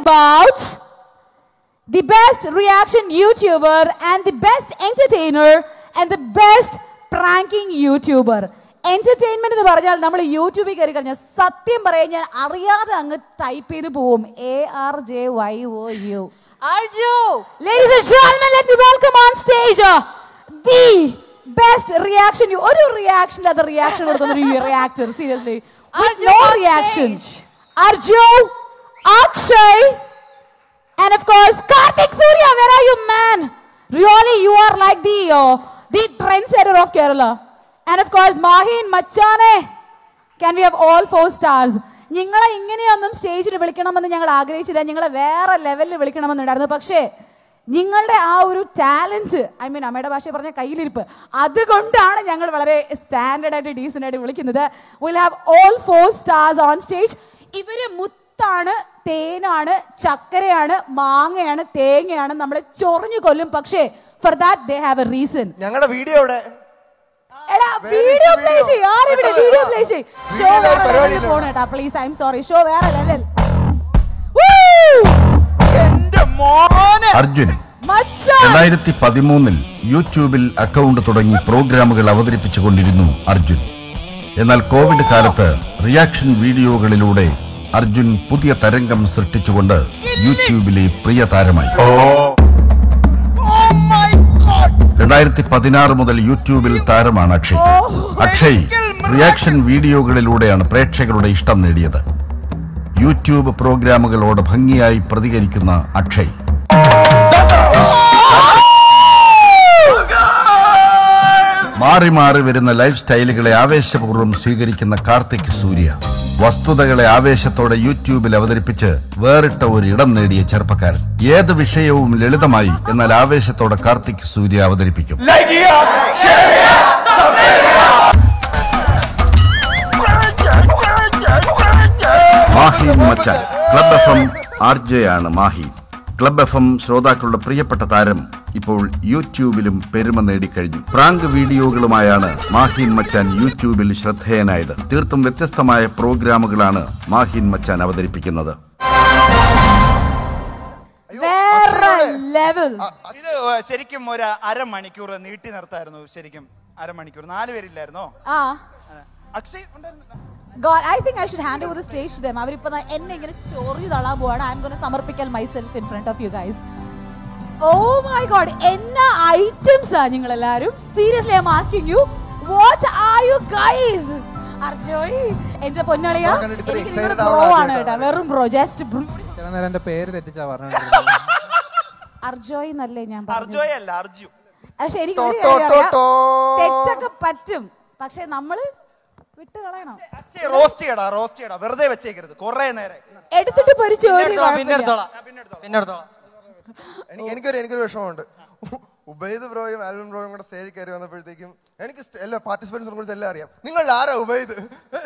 about the best reaction YouTuber and the best entertainer and the best pranking YouTuber. Entertainment എന്ന് പറഞ്ഞാൽ നമ്മൾ യൂട്യൂബിൽ കയറി കഴിഞ്ഞാൽ സത്യം പറയാൻ ഞാൻ അറിയാതെ അങ്ങ് ടൈപ്പ് ചെയ്ത് പോവും A R J Y O U Arju ladies and gentlemen let me welcome on stage the best reaction ഒരു റിയാക്ഷൻ അത് റിയാക്ഷൻ കൊടുക്കുന്ന ഒരു reactor seriously Arju no on reaction stage. Arju Akshay And of course, Karthik Surya, where are you, man? Really, you are like the uh, the trendsetter of Kerala. And of course, Mahin Machane. Can we have all four stars? നിങ്ങളെ ഇങ്ങനെയൊന്നും സ്റ്റേജിൽ വിളിക്കണമെന്ന് ഞങ്ങൾ ആഗ്രഹിച്ചില്ല നിങ്ങളെ വേറെ ലെവലിൽ വിളിക്കണമെന്നുണ്ടായിരുന്നു പക്ഷേ നിങ്ങളുടെ ആ ഒരു ടാലന്റ് ഐ മീൻ അമ്മയുടെ ഭാഷ പറഞ്ഞ കയ്യിലിരിപ്പ് അതുകൊണ്ടാണ് ഞങ്ങൾ വളരെ സ്റ്റാൻഡേർഡ് ആയിട്ട് ഡീസൻ്റ് ആയിട്ട് വിളിക്കുന്നത് will have all four stars on stage ഇവര് മുത്താണ് തേനാണ് ചക്കരയാണ് മാങ്ങയാണ് തേങ്ങയാണ് നമ്മളെ ചൊറിഞ്ഞു കൊല്ലും പക്ഷേ for that they have a reason ഞങ്ങളുടെ വീഡിയോ ഇവിടെ എടാ Very video good play video. ചെയ്യ് ആരെവിടെ പെട്ടെന്ന് വീഡിയോ ആ. പ്ലേ ചെയ്യ് Video ഷോ live വേറെ ലെവലിൽ പരിപാടിയില്ല. പോണം കേട്ടോ please I'm sorry show വേറെ ലെവൽ എന്റെ മോനെ അർജുൻ മച്ചാൻ രണ്ടായിരത്തി പതിമൂന്നിൽ യൂട്യൂബിൽ അക്കൗണ്ട് തുടങ്ങി പ്രോഗ്രാമുകൾ അവതരിപ്പിച്ചുകൊണ്ടിരുന്നു അർജുൻ എന്നാൽ കോവിഡ് കാലത്ത് റിയാക്ഷൻ വീഡിയോകളിലൂടെ അർജുൻ പുതിയ തരംഗം സൃഷ്ടിച്ചുകൊണ്ട് യൂട്യൂബിലെ പ്രിയ താരമായി Oh my God. രണ്ടായിരത്തി പതിനാറ് മുതൽ യൂട്യൂബിൽ താരമാണ് അക്ഷയ് അക്ഷയ് റിയാക്ഷൻ വീഡിയോകളിലൂടെയാണ് പ്രേക്ഷകരുടെ ഇഷ്ടം നേടിയത് യൂട്യൂബ് പ്രോഗ്രാമുകളോട് ഭംഗിയായി പ്രതികരിക്കുന്ന അക്ഷയ് മാറി മാറി വരുന്ന ലൈഫ് സ്റ്റൈലുകളെ ആവേശപൂർവ്വം സ്വീകരിക്കുന്ന കാർത്തിക് സൂര്യ വസ്തുതകളെ ആവേശത്തോടെ യൂട്യൂബിൽ അവതരിപ്പിച്ച് വേറിട്ട ഒരു ഇടം നേടിയ ചെറുപ്പക്കാരൻ ഏത് വിഷയവും ലളിതമായി എന്നാൽ ആവേശത്തോടെ കാർത്തിക് സൂര്യ അവതരിപ്പിക്കും മാഹി മച്ചാൻ club F M R J ആണ് മാഹി ക്ലബ് എഫ് എം ശ്രോതാക്കളുടെ പ്രിയപ്പെട്ട താരം ഇപ്പോൾ യൂട്യൂബിലും പെരുമ നേടിക്കഴിഞ്ഞു പ്രാങ്ക് വീഡിയോകളുമായാണ് മാഹിൻ മച്ചാൻ യൂട്യൂബിൽ ശ്രദ്ധേയനായത് തീർത്തും വ്യത്യസ്തമായ പ്രോഗ്രാമുകളാണ് മാഹിൻ മച്ചാൻ അവതരിപ്പിക്കുന്നത് അയ്യോ, വേറെ അക്ഷയ്. ലെവൽ ഇത് ശരിക്കും ഒരു അരമണിക്കൂർ നീട്ടി നിർത്തായിരുന്നു ശരിക്കും അരമണിക്കൂർ നാല് പേരില്ലായിരുന്നോ ആ അതെ. അക്ഷയ് ഉണ്ടായിരുന്നു God, I think I should hand over the stage to them. അവരിപ്പോ ദാ എന്നെ ഇങ്ങനെ ചോറി തള്ളാൻ പോവാണ് ഐ എം ഗോണ സമർപ്പിക്കൽ myself in front of you guys oh my God എന്നാ ഐറ്റംസ് ആ നിങ്ങൾ എല്ലാരും seriously I'm asking you what are you guys Arjoy എന്റെ പൊന്നളിയ ഞാൻ കണ്ടിട്ട് ഇത്ര എനിക്ക് excited നിങ്ങളുടെ ബ്രോ ആവുന്ന ആണ് കേട്ടോ വെറും ബ്രോ ജസ്റ്റ് ഇത്ര നേരം എന്റെ പേര് തെറ്റിച്ചാ പറഞ്ഞോണ്ടിരുന്നത് അർജോയ് എന്നല്ലേ ഞാൻ പറഞ്ഞു അർജോയ് അല്ല അർജു പക്ഷെ എനിക്ക് ടോ, ഒരു ടോ, കാര്യം ടോ, അറിയാം. ടോ. തെറ്റൊക്കെ പറ്റും പക്ഷെ നമ്മള് വിട്ട് കളയണം അക്ഷയ് റോസ്റ്റ് ചെയ്യടാ റോസ്റ്റ് ചെയ്യടാ വെറുതെ വെച്ചേക്കരുത് കുറെ നേരം എടുത്തിട്ട് ഇപ്പൊ ഒരു ചോദ്യം പിന്നെ എടുത്തോളാം പിന്നെ എടുത്തോളാം എനിക്ക് എനിക്കൊരു എനിക്കൊരു വിഷമമുണ്ട് ഉബൈദ് ബ്രോയും ആൽവിൻ ബ്രോയും കൂടെ സ്റ്റേജിൽ കയറി വന്നപ്പോഴത്തേക്കും എനിക്ക് സ്റ്റ- എല്ലാ പാർട്ടിസിപ്പൻസിനെ കുറിച്ച് എല്ലാം അറിയാം നിങ്ങൾ ആരാ ഉബൈദ്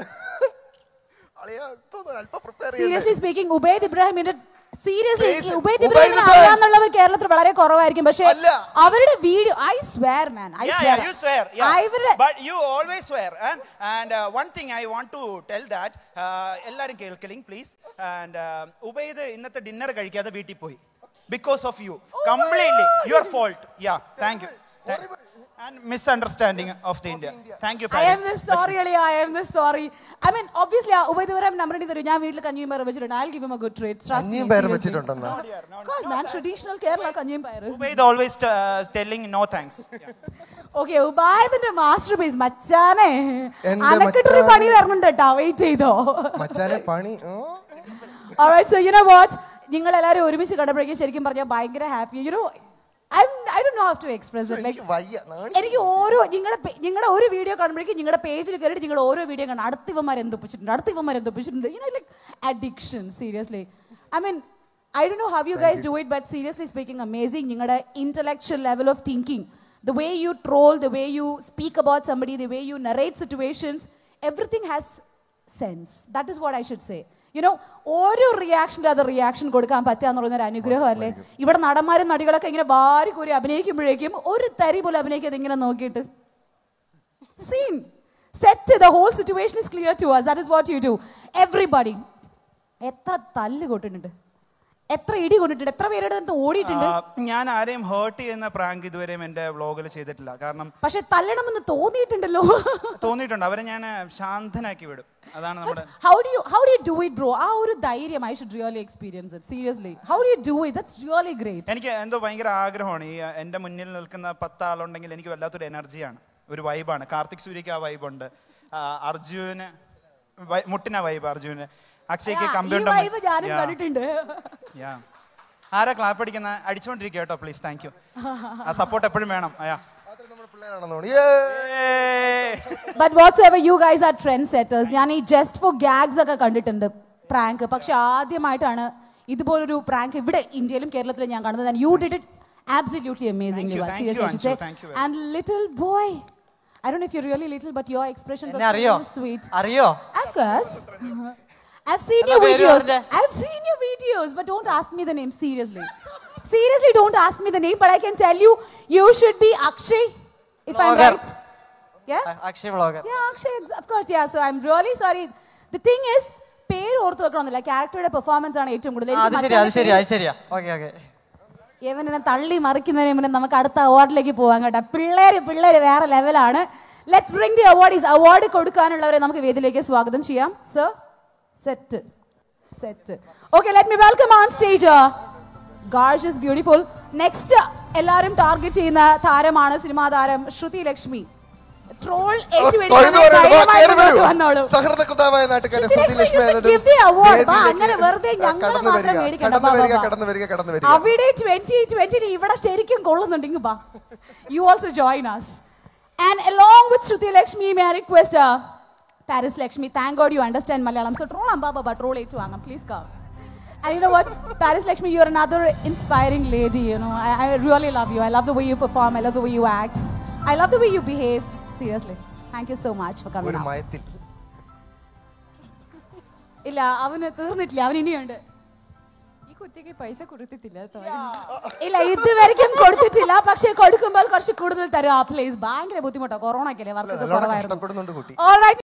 അളിയാ, എന്തോന്ന് അല്പം prepare ചെയ്യണ്ടേ? സീരിയസ്ലി സ്പീക്കിംഗ് ഉബൈദ് ഇബ്രാഹിമിന്റെ സീരിയസ്ലി Please, ഉബൈദ് ഉബൈദ് ഇബ്രാഹിമിനെ ഇബ്രാഹിം. അറിയാന്നുള്ളവർ കേരളത്തിൽ വളരെ കുറവായിരിക്കും പക്ഷെ അല്ല. അവരുടെ video I swear man I yeah, yeah, you swear. Yeah. അവരുടെ But you always swear. And, and uh, one thing I want to tell that, uh, എല്ലാരും കേൾക്കലിങ് പ്ലീസ് ആൻഡ് ഉബൈദ് ഇന്നത്തെ ഡിന്നർ കഴിക്കാതെ വീട്ടിൽ പോയി because of you completely your fault ya thank you and misunderstanding of the India thank you I am sorry അളി I am sorry I mean obviously Ubaid Ibrahim number തരും ഞാൻ വീട്ടിൽ കഞ്ഞിയും പയറും വെച്ചിട്ടുണ്ട് I give a good treat കഞ്ഞിയും പയറും വെച്ചിട്ടുണ്ടെന്നാ മാൻ ട്രഡീഷണൽ കേരള കഞ്ഞിയും പയറ് Ubaid always telling no thanks okay ഉബായതിന്റെ മാസ്റ്റർ പീസ് മച്ചാനെ എന്റെ അനക്കിട്ടൊരു മച്ചാനെ. പണി വരണുണ്ട് കേട്ടോ വെയിറ്റ് ചെയ്തോ മച്ചാനെ പണി ഓ. Alright, so you know what? നിങ്ങൾ എല്ലാവരും ഒരുമിച്ച് കണ്ടപ്പോഴേക്കും ശരിക്കും പറഞ്ഞാൽ ഭയങ്കര happy you know I I ഡോ know how to express it എനിക്ക് ലൈക്ക് വയ്യ നാണി. എനിക്ക് ഓരോ നിങ്ങളുടെ നിങ്ങളുടെ ഒരു വീഡിയോ കാണുമ്പോഴേക്കും നിങ്ങളുടെ പേജിൽ കയറിയിട്ട് നിങ്ങൾ ഓരോ വീഡിയോ കാണും അടുത്ത ഇവന്മാർ എന്തൊപ്പിച്ചിട്ടുണ്ട് അടുത്ത ഇവന്മാർ എന്തൊപ്പിച്ചിട്ടുണ്ട് you know like addiction seriously I mean I ഡോ know how you guys do it but seriously speaking amazing നിങ്ങളുടെ intellectual level of thinking the way you troll, the way you speak about somebody, the way you narrate situations, everything has sense. That is what I should say. You know, ഓരോ റിയാക്ഷൻ്റെ അത് reaction കൊടുക്കാൻ പറ്റുക എന്ന് പറയുന്ന ഒരു അനുഗ്രഹമല്ലേ ഇവിടെ നടന്മാരും നടികളൊക്കെ ഇങ്ങനെ വാരി കൂരി അഭിനയിക്കുമ്പോഴേക്കും ഒരു തരി പോലും അഭിനയിക്കാതെ ഇങ്ങനെ നോക്കിയിട്ട് scene set the whole situation is clear to us that is what you do everybody എത്ര തല്ല് കൊട്ടിട്ടുണ്ട് എത്ര ഇടി കൊണ്ടിട്ടുണ്ട് എത്ര പേരുടെ അടുത്ത് ഓടിയിട്ടുണ്ട് ആ, ഞാൻ ആരെയും ഹേർട്ട് ചെയ്യുന്ന പ്രാങ്ക് ഇതുവരെയും എന്റെ വ്ളോഗിൽ ചെയ്തിട്ടില്ല കാരണം പക്ഷെ തല്ലണമെന്ന് തോന്നിയിട്ടുണ്ടല്ലോ തോന്നിയിട്ടുണ്ട് അവരെ ഞാൻ ശാന്തനാക്കി വിടും അതാണ് നമ്മുടെ how do you how do you do it bro ആ ഒരു ധൈര്യം I should really experience it seriously how do you do it that's really great എനിക്ക് എന്തോ ഭയങ്കര ആഗ്രഹമാണ് ഈ അഹ്, എന്റെ മുന്നിൽ നിൽക്കുന്ന പത്ത് ആളുണ്ടെങ്കിൽ എനിക്ക് വല്ലാത്തൊരു എനർജിയാണ് ഒരു വൈബാണ് കാർത്തിക് സൂര്യക്ക് ആ വൈബുണ്ട് അർജുന് വൈ- മുട്ടിന വൈബ് അർജുന് അക്ഷയ്ക്ക് ഈ കമ്പ്യൂട്ടർ വൈബ് ഞാനും കണ്ടിട്ടുണ്ട് ആരാ ക്ലാപ്പ് അടിക്കുന്ന അടിച്ചോണ്ടിരിക്കുക കേട്ടോ പ്ലീസ് താങ്ക് യു ആ സപ്പോർട്ട് എപ്പോഴും വേണം അയാ മാത്രം നമ്മുടെ പിള്ളേരാണെന്ന് തോന്നുന്നു Yeah. But what's ever you guys are trend setters ഞാൻ ഈ ജസ്റ്റ് ഫോർ ഗാഗ്സ് ഒക്കെ കണ്ടിട്ടുണ്ട് പ്രാങ്ക് പക്ഷെ ആദ്യമായിട്ടാണ് ഇതുപോലൊരു പ്രാങ്ക് ഇവിടെ ഇന്ത്യയിലും കേരളത്തിലും ഞാൻ കാണുന്നത് you did it absolutely Thank amazingly you, well thank you, seriously Anshu, thank you very and little boy I don't know if you really little but your expressions എന്നെ അറിയോ ആർ സ്വീറ്റ് അറിയോ Of course. I've seen എന്നാ your പേര് videos. പറഞ്ഞേ? I've seen your videos, but don't ask me the name seriously. Seriously, don't ask me the name, but I can tell you, you should be Akshay, if I'm Vlogger. right. Yeah? Akshay vlogger Yeah, Akshay, ex- of course, yeah. So I'm really sorry. The thing is, പേര് ഓർത്ത് വെക്കണമെന്നില്ല ക്യാരക്ടറുടെ performance ആണ് ഏറ്റവും കൂടുതൽ അത് എനിക്ക് ശരി അത് മച്ചാന്റെ ശരി പേര് അത് ശരിയാ ഓക്കെ ഓക്കെ ഇവനെ തള്ളി മറിക്കുന്നതിന് മുന്നേ നമുക്ക് അടുത്ത അവാർഡിലേക്ക് പോകാൻ കേട്ടോ പിള്ളേര് പിള്ളേര് വേറെ ലെവലാണ് let's bring the awardees award കൊടുക്കാനുള്ളവരെ നമുക്ക് വേദിയിലേക്ക് സ്വാഗതം ചെയ്യാം sir set set okay let me welcome on stage ഗാർജ് ഇസ് ബ്യൂട്ടിഫുൾ നെക്സ്റ്റ് എല്ലാവരും ടാർഗറ്റ് ചെയ്യുന്ന താരമാണ് സിനിമാ താരം ശ്രുതി ലക്ഷ്മി ട്രോൾ വന്നോളൂ സഹൃദകൃതമായ നാട്ടുകാരെ ശ്രുതി സുധി ലക്ഷ്മി ലക്ഷ്മി, you should എന്നതും give the award. വാ, വേദിയിലേക്ക് അങ്ങനെ വെറുതെ ഞങ്ങളെ കടന്നു മാത്രം വരിക, മേടിക്കണ്ട, കടന്നു വാ, വരിക വാ, വാ. കടന്നു വരിക കടന്നു വരിക അവിടെ ട്വന്റി ട്വന്റിന് ഇവിടെ ശരിക്കും കൊള്ളുന്നുണ്ടെങ്കിൽ ബാ you also join us and along with Shruti Lakshmi may I request Paris Lakshmi thank God you understand Malayalam so troll അമ്പാ ബാബ ട്രോൾ ഏറ്റു വാങ്ങാം please come And you know what? Paris Lakshmi, you're another inspiring lady, you know. I, I really love you. I love the way you perform. I love the way you act. I love the way you behave. Seriously. Thank you so much for coming ഒരു out. മയത്തിൽ ഇല്ല അവന് തീർന്നിട്ടില്ല അവൻ ഇനിയുണ്ട് ഈ കുട്ടിക്ക് പൈസ കൊടുത്തിട്ടില്ല കേട്ടോ ഇല്ല ഇതുവരെയ്ക്കും കൊടുത്തിട്ടില്ല പക്ഷെ കൊടുക്കുമ്പോൾ കുറച്ച് കൂടുതൽ തരും ആ പ്ലേസ് ഭയങ്കര ബുദ്ധിമുട്ടോ കൊറോണ ഒക്കെ അല്ലേ വർക്ക് നല്ലോണം കുറവായിരുന്നു കഷ്ടപ്പെടുന്നുണ്ട് കുട്ടി All right,